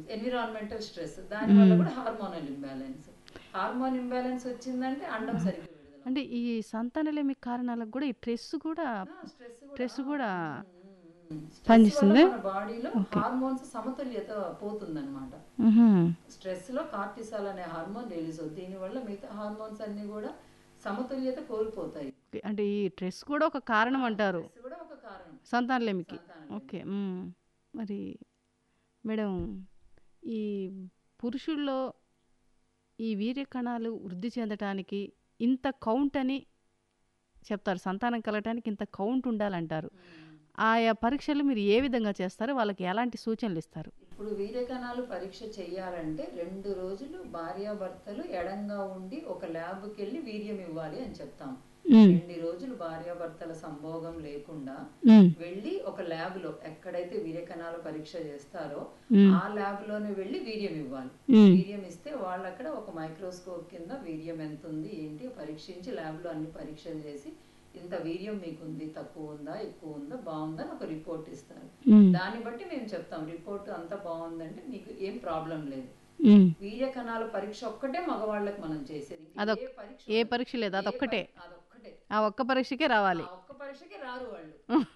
Environmental stress దానివల్ల కూడా hormonal imbalance hormone imbalance వచ్చిందంటే అండం సరిగ్గా విడుదల అంటే ఈ సంతానలేమి కారణాలకు కూడా ఈ స్ట్రెస్ కూడా స్ట్రెస్ స్ట్రెస్ కూడా పనిచేస్తుంది పనిచేస్తుందా? మన బాడీలో హార్మోన్స్ సమతుల్యత పోతుందన్నమాట మ్హూ. స్ట్రెస్ లో కార్టిసాల్ అనే హార్మోన్ రిలీజ్ అవుతుంది దీనివల్ల మిగతా హార్మోన్స్ అన్ని కూడా సమతుల్యత కోల్పోతాయి ఓకే. అంటే ఈ స్ట్రెస్ కూడా ఒక కారణం అంటారు స్ట్రెస్ కూడా ఒక కారణం సంతానలేమికి సంతానలేమి. ఓకే మ్మ్. మరి మేడం ఈ పురుషుల్లో ఈ వీర్య కణాలు వృద్ధి చెందటానికి ఇంత కౌంట్ అని చెప్తారు సంతానం కలగటానికి ఇంత కౌంట్ ఉండాలంటారు ఆయా పరీక్షలు మీరు ఏ విధంగా చేస్తారు వాళ్ళకి ఎలాంటి సూచనలు ఇస్తారు ఇప్పుడు వీర్యకణాలు పరీక్ష చేయాలంటే రెండు రోజులు భార్యాభర్తలు ఎడంగా ఉండి ఒక ల్యాబ్కి వెళ్ళి వీర్యం ఇవ్వాలి అని చెప్తాం రెండు రోజులు భార్యాభర్తల సంభోగం లేకుండా వెళ్ళి ఒక ల్యాబ్ లో ఎక్కడైతే వీర్యకణాల పరీక్ష చేస్తారో ఆ ల్యాబ్ లోనే వెళ్ళి వీర్యం ఇవ్వాలి వీర్యం ఇస్తే వాళ్ళు అక్కడ ఒక మైక్రోస్కోప్ కింద వీర్యం ఎంత ఉంది ఏంటి పరీక్షించి ల్యాబ్ లో అన్ని పరీక్షలు చేసి ఇంత వీర్యం మీకు ఉంది తక్కువ ఉందా ఎక్కువ ఉందా బాగుందా అని ఒక రిపోర్ట్ ఇస్తారు దాన్ని బట్టి మేము చెప్తాం రిపోర్ట్ అంతా బాగుందంటే మీకు ఏం ప్రాబ్లం లేదు వీర్య కణాల పరీక్ష ఒక్కటే మగవాళ్ళకి మనం చేసేది ఇంకా అదొక్- ఏ పరీక్ష ఏ ఉండదు. పరీక్ష లేదు ఏ అదొక్కటే పరి- అదొక్కటే ఆ ఒక్క పరీక్షకే రావాలి ఆ ఒక్క పరీక్షకే రారు వాళ్ళు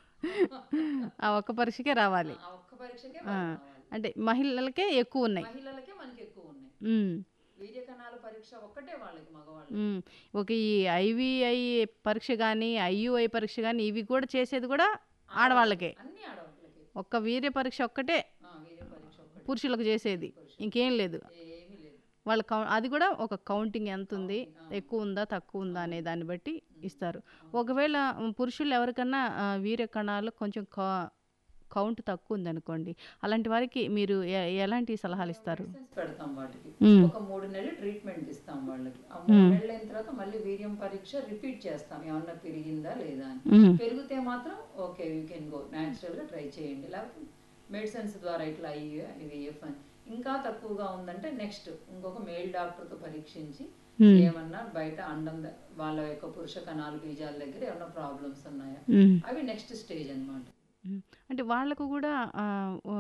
ఆ ఒక్క పరీక్షకే రావాలి ఆ ఒక్క పరీక్షకే వాళ్ళు రావాలి. అంటే మహిళలకే ఎక్కువ ఉన్నాయి మహిళలకే మనకి ఎక్కువ ఉన్నాయి మ్మ్. వీర్య కణాల పరీక్ష ఒక్కటే వాళ్ళకి మగవాళ్ళు మ్మ్. ఒక ఈ ఐవిఐ పరీక్ష కానీ ఐయుఐ పరీక్ష కానీ ఇవి కూడా చేసేది కూడా ఆడవాళ్ళకే అన్ని ఆడవాళ్ళకి ఒక్క వీర్య పరీక్ష ఒక్కటే ఆ, వీర్య పరీక్ష ఒక్కటే పురుషులకు చేసేది ఇంకేం లేదు ఏమీ లేదు వాళ్ళ కౌ అది కూడా ఒక కౌంటింగ్ ఎంత ఉంది ఎక్కువ ఉందా తక్కువ ఉందా అనే దాన్ని బట్టి ఇస్తారు ఒకవేళ పురుషులు ఎవరికన్నా ఆ, వీర్య కణాలు కొంచెం కా- కౌంట్ తక్కువ ఉందనుకోండి అలాంటి వారికి మీరు ఎ- ఎలాంటి సలహాలు ఇస్తారు మెడిసిన్స్ పెడతాం వాటికి మ్మ్. ఒక మూడు నెలలు ట్రీట్మెంట్ ఇస్తాం వాళ్ళకి ఆ మూడు నెలలు అయిన తర్వాత మళ్ళీ వీర్యం పరీక్ష రిపీట్ చేస్తాం ఏమన్నా పెరిగిందా లేదా అని మ్మ్. పెరిగితే మాత్రం okay you can go natural గా ట్రై చేయండి లేకపోతే మెడిసిన్స్ ద్వారా ఇట్లా ఐవీఎఫ్ అని ఇంకా తక్కువగా ఉందంటే నెక్స్ట్ ఇంకొక మేల్ డాక్టర్ తో పరీక్షించి ఏమన్నా బయట అండం ద- వాళ్ళ యొక్క పురుష కణాలు బీజాల దగ్గర ఏమన్నా ప్రాబ్లమ్స్ ఉన్నాయా మ్మ్. అవి నెక్స్ట్ స్టేజ్ అన్నమాట మ్మ్. అంటే వాళ్ళకు కూడా ఆ, ఆ,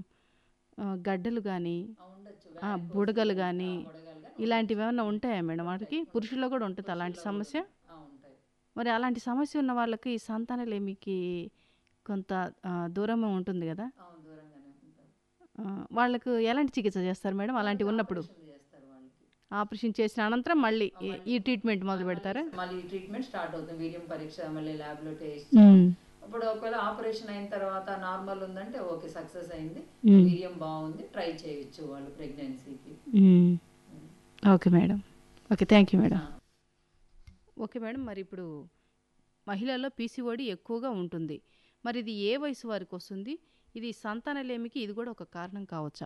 ఆ, గడ్డలు కానీ ఆ, ఉండొచ్చు ఆ, varicose బుడగలు కానీ ఆ, బుడగలు గానీ ఇలాంటివి ఏమైనా ఉంటాయా మేడం వాటికి పురుషుల్లో కూడా ఉంటుంది అలాంటి సమస్య ఆ, ఉంటాయి మరి అలాంటి సమస్య ఉన్న వాళ్ళకి సంతానలేమికి కొంత ఆ, దూరం ఉంటుంది కదా అవును దూరంగానే ఉంటారు ఆ, వాళ్ళకు ఎలాంటి చికిత్స చేస్తారు మేడం అలాంటివి ఉన్నప్పుడు ఆపరేషన్ చేస్తారు వాళ్ళకి ఆపరేషన్ చేసిన అనంతరం మళ్ళీ ఈ- ఈ ట్రీట్మెంట్ మొదలు పెడతారా మళ్ళీ ట్రీట్మెంట్ స్టార్ట్ అవుతుంది వీర్యం పరీక్ష మళ్ళీ ల్యాబ్ లో టేస్ట్ మ్మ్. ఇప్పుడు ఒకవేళ ఆపరేషన్ అయిన తర్వాత నార్మల్ ఉందంటే ఓకే సక్సెస్ అయింది మ్మ్. వీర్యం బాగుంది ట్రై చేయొచ్చు వాళ్ళు ప్రెగ్నెన్సీకి మ్మ్. Okay madam okay thank you madam okay madam మరి ఇప్పుడు మహిళల్లో పీసీఓడి ఎక్కువగా ఉంటుంది మరి ఇది ఏ వయసు వారికి వస్తుంది ఇది సంతానలేమికి ఇది కూడా ఒక కారణం కావచ్చా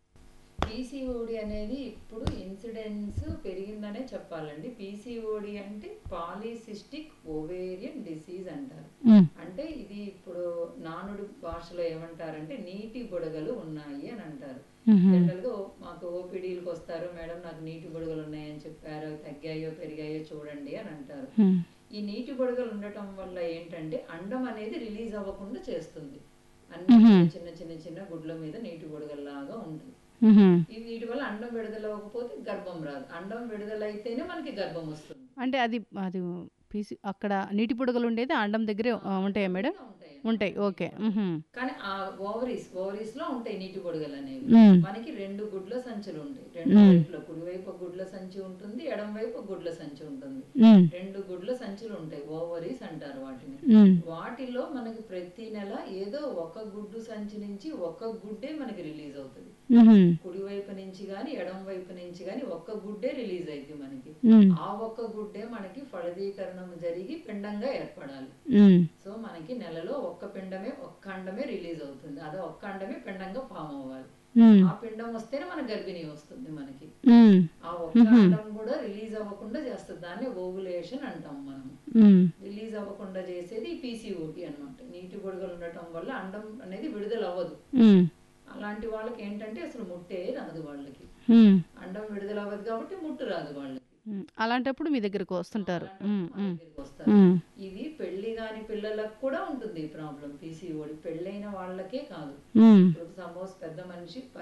పీసీఓడి అనేది ఇప్పుడు ఇన్సిడెన్స్ పెరిగిందనే చెప్పాలండి పీసీఓడి అంటే పాలిసిస్టిక్ ఓవేరియన్ డిసీజ్ అంటారు మ్మ్. అంటే ఇది ఇప్పుడు నానుడు భాషలో ఏమంటారంటే నీటి బుడగలు ఉన్నాయి అని అంటారు మ్మ్. జనరల్ గా ఓ- మాకు ఓపీడీలకు వస్తారు మేడం నాకు నీటి బుడగలు ఉన్నాయని చెప్పారు అవి తగ్గాయో పెరిగాయో చూడండి అని అంటారు మ్మ్. ఈ నీటి బుడగలు ఉండటం వల్ల ఏంటంటే అండం అనేది రిలీజ్ అవ్వకుండా చేస్తుంది అన్ని చిన్న చిన్న చిన్న చిన్న గుడ్ల మీద నీటి బుడగల్లాగా ఉంటుంది మ్మ్. ఈ వీటి వల్ల అండం విడుదల అవ్వకపోతే గర్భం రాదు అండం విడుదల అయితేనే మనకి గర్భం వస్తుంది అంటే అది అది పీసీ అక్కడ నీటి పొడుగులు ఉండేది అండం దగ్గరే ఆ, ఉంటాయా మేడం ఉంటాయి ఉంటాయి ఓకే మ్మ్. కానీ ఆ ఓవరీస్ ఓవరీస్ లో ఉంటాయి నీటి బుడగలు అనేవి మ్మ్. మనకి రెండు గుడ్ల సంచులు ఉంటాయి రెండు వైపులో కుడివైపు ఒక గుడ్ల సంచి ఉంటుంది ఎడం వైపు ఒక గుడ్ల సంచి ఉంటుంది మ్మ్. రెండు గుడ్ల సంచులు ఉంటాయి ఓవరీస్ అంటారు వాటిని మ్మ్. వాటిలో మనకి ప్రతి నెల ఏదో ఒక గుడ్డు సంచి నుంచి ఒక గుడ్డే మనకి రిలీజ్ అవుతుంది మ్మ్. కుడి వైపు నుంచి గాని ఎడం వైపు నుంచి గాని ఒక్క గుడ్డే రిలీజ్ అయింది మనకి మ్మ్. ఆ ఒక్క గుడ్డే మనకి ఫలదీకరణం జరిగి పిండంగా ఏర్పడాలి మ్మ్. సో మనకి నెలలో ఒక్క పిండమే ఒక్క అండమే రిలీజ్ అవుతుంది అదే ఒక్క అండమే పిండంగా ఫామ్ అవ్వాలి మ్మ్. ఆ పిండం వస్తేనే మన గర్భిణీ వస్తుంది మనకి మ్మ్. ఆ ఒక్క అండం కూడా రిలీజ్ అవ్వకుండా చేస్తుంది దాన్ని ఓవులేషన్ అంటాం మనం మ్మ్. రిలీజ్ అవ్వకుండా చేసేది పీసీఓటి అన్నమాట నీటి బుడగలు ఉండటం వల్ల అండం అనేది విడుదల అవ్వదు మ్మ్. అలాంటి వాళ్ళకి ఏంటంటే అసలు ముట్టే రాదు వాళ్ళకి మ్మ్. అండం విడుదల అవ్వదు కాబట్టి ముట్టు రాదు వాళ్ళకి మ్మ్. అలాంటప్పుడు మీ దగ్గరకు వస్తుంటారు మ్మ్. మా మ్మ్. దగ్గరికి వస్తారు మ్మ్. ఇవి పెళ్లి కాని పిల్లలకు కూడా ఉంటుంది ఈ ప్రాబ్లం పీసీఓడి పెళ్ళైన వాళ్ళకే కాదు మ్మ్. ఇప్పుడు సపోజ్ పెద్ద మనిషి